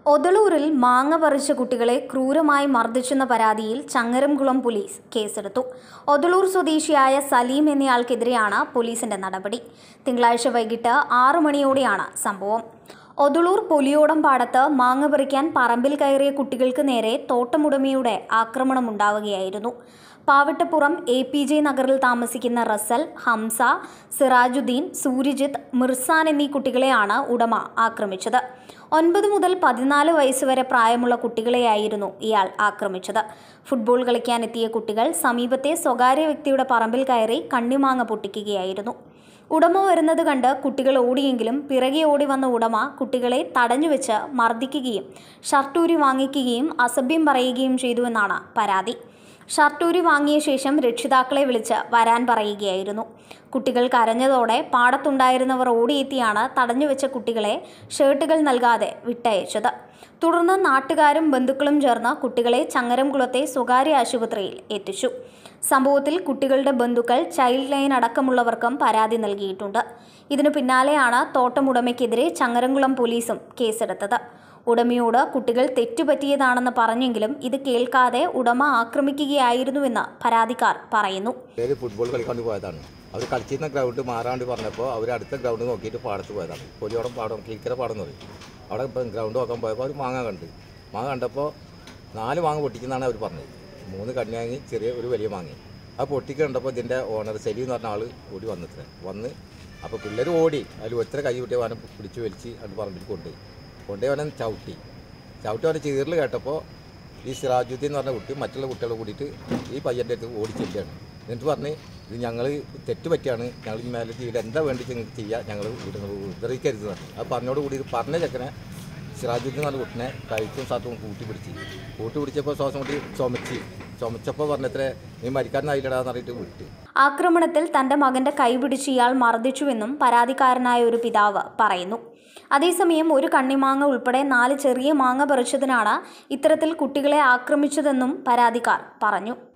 ഒതളൂരിൽ മാങ്ങ പറിച്ച കുട്ടികളെ ക്രൂരമായി മർദ്ദിച്ചെന്ന പരാതിയിൽ ചങ്ങരംകുളം പോലീസ് കേസെടുത്തു ഒതളൂർ സ്വദേശിയായ സലീം എന്നയാൾക്കെതിരെയാണ് പോലീസിന്റെ നടപടി തിങ്കളാഴ്ച വൈകിട്ട് ആറു മണിയോടെയാണ് സംഭവം ഒതളൂർ പൊലിയോടം പാടത്ത് മാങ്ങ പറിക്കാൻ പറമ്പിൽ കയറിയ കുട്ടികൾക്ക് നേരെ തോട്ടമുടമയുടെ ആക്രമണമുണ്ടാവുകയായിരുന്നു പാവട്ടപ്പുറം എ പി ജെ നഗറിൽ താമസിക്കുന്ന റസൽ ഹംസ സിറാജുദ്ദീൻ സൂര്യജിത്ത് മിർസാൻ എന്നീ കുട്ടികളെയാണ് ഉടമ ആക്രമിച്ചത് ഒൻപത് മുതൽ പതിനാല് വയസ്സ് വരെ പ്രായമുള്ള കുട്ടികളെയായിരുന്നു ഇയാൾ ആക്രമിച്ചത് ഫുട്ബോൾ കളിക്കാനെത്തിയ കുട്ടികൾ സമീപത്തെ സ്വകാര്യ വ്യക്തിയുടെ പറമ്പിൽ കയറി കണ്ണിമാങ്ങ പൊട്ടിക്കുകയായിരുന്നു ഉടമ വരുന്നത് കണ്ട് കുട്ടികൾ ഓടിയെങ്കിലും പിറകെ ഓടി വന്ന ഉടമ കുട്ടികളെ തടഞ്ഞുവെച്ച് മർദ്ദിക്കുകയും ഷർട്ടൂരി വാങ്ങിക്കുകയും അസഭ്യം പറയുകയും ചെയ്തുവെന്നാണ് പരാതി ഷർട്ടൂരി വാങ്ങിയ ശേഷം രക്ഷിതാക്കളെ വിളിച്ച് വരാൻ പറയുകയായിരുന്നു കുട്ടികൾ കരഞ്ഞതോടെ പാടത്തുണ്ടായിരുന്നവർ ഓടിയെത്തിയാണ് തടഞ്ഞുവെച്ച കുട്ടികളെ ഷർട്ടുകൾ നൽകാതെ വിട്ടയച്ചത് തുടർന്ന് നാട്ടുകാരും ബന്ധുക്കളും ചേർന്ന് കുട്ടികളെ ചങ്ങരംകുളത്തെ സ്വകാര്യ ആശുപത്രിയിൽ എത്തിച്ചു സംഭവത്തിൽ കുട്ടികളുടെ ബന്ധുക്കൾ ചൈൽഡ് ലൈൻ അടക്കമുള്ളവർക്കും പരാതി നൽകിയിട്ടുണ്ട് ഇതിനു പിന്നാലെയാണ് തോട്ടമുടമയ്ക്കെതിരെ ചങ്ങരംകുളം പോലീസും കേസെടുത്തത് ഉടമയോട് കുട്ടികൾ തെറ്റുപറ്റിയതാണെന്ന് പറഞ്ഞെങ്കിലും ഇത് കേൾക്കാതെ ഉടമ ആക്രമിക്കുകയായിരുന്നുവെന്ന് പരാതിക്കാർ പറയുന്നു പേര് ഫുട്ബോൾ കളിക്കാൻ പോയതാണ് അവർ കളിച്ചിരുന്ന ഗ്രൗണ്ട് മാറാണ്ട് പറഞ്ഞപ്പോൾ അവർ അടുത്ത ഗ്രൗണ്ട് നോക്കിയിട്ട് പാടത്ത് പോയതാണ് പൊലിയോടം പാടം കിളിക്കര പാടം എന്ന് പറയും അവിടെ ഇപ്പം ഗ്രൗണ്ട് നോക്കാൻ പോയപ്പോൾ അവർ മാങ്ങ കണ്ട് മാങ്ങ കണ്ടപ്പോൾ നാല് മാങ്ങ പൊട്ടിക്കുന്നതാണ് അവർ പറഞ്ഞത് മൂന്ന് കണ്ണിയാങ്ങി ചെറിയ ഒരു വലിയ മാങ്ങി ആ പൊട്ടിക്ക് കണ്ടപ്പോൾ ഇതിൻ്റെ ഓണർ സെലി എന്ന് പറഞ്ഞ ആൾ ഓടി വന്നിട്ട് വന്ന് അപ്പോൾ പിള്ളേർ ഓടി അതിൽ ഒത്തിരി കൈ കിട്ടിയ വാനം പിടിച്ച് വലിച്ച് അത് പറമ്പിൽ കൊണ്ടുപോയി കൊണ്ടുപോയി അവനെ ചവിട്ടി ചവിട്ടി അവൻ്റെ ചീറിൽ കേട്ടപ്പോൾ ഈ സിറാജുദ്ദീൻ എന്ന് പറഞ്ഞ കുട്ടി മറ്റുള്ള കുട്ടികളെ കൂടിയിട്ട് ഈ പയ്യൻ്റെ അടുത്ത് ഓടിച്ചില്ലാണ് എന്നിട്ട് പറഞ്ഞ് ഇത് ഞങ്ങൾ തെറ്റ് പറ്റിയാണ് ഞങ്ങൾ ഈ മേലെ ചെയ്ത് എന്താ വേണ്ടി നിങ്ങൾക്ക് ചെയ്യുക ഞങ്ങൾ ഉപദ്രവിക്കരുത് പറഞ്ഞു അത് പറഞ്ഞോട് കൂടി ഇത് പറഞ്ഞ ചെക്കനെ സിറാജുദ്ദീൻ എന്ന് പറഞ്ഞ കുട്ടിനെ കഴിച്ചും സാത്തും കൂട്ടി പിടിച്ച് കൂട്ടി പിടിച്ചപ്പോൾ ശ്വാസം കൂട്ടി ചുമച്ച് ചുമച്ചപ്പോൾ പറഞ്ഞത്ര നീ മരിക്കാനായില്ലടാന്ന് പറഞ്ഞിട്ട് വിട്ട് ആക്രമണത്തിൽ തന്റെ മകന്റെ കൈപിടിച്ച് ഇയാൾ മർദ്ദിച്ചുവെന്നും പരാതിക്കാരനായ ഒരു പിതാവ് പറയുന്നു അതേസമയം ഒരു കണ്ണിമാങ്ങ ഉൾപ്പെടെ നാല് ചെറിയ മാങ്ങ പറിച്ചതിനാണ് ഇത്തരത്തിൽ കുട്ടികളെ ആക്രമിച്ചതെന്നും പരാതിക്കാർ പറഞ്ഞു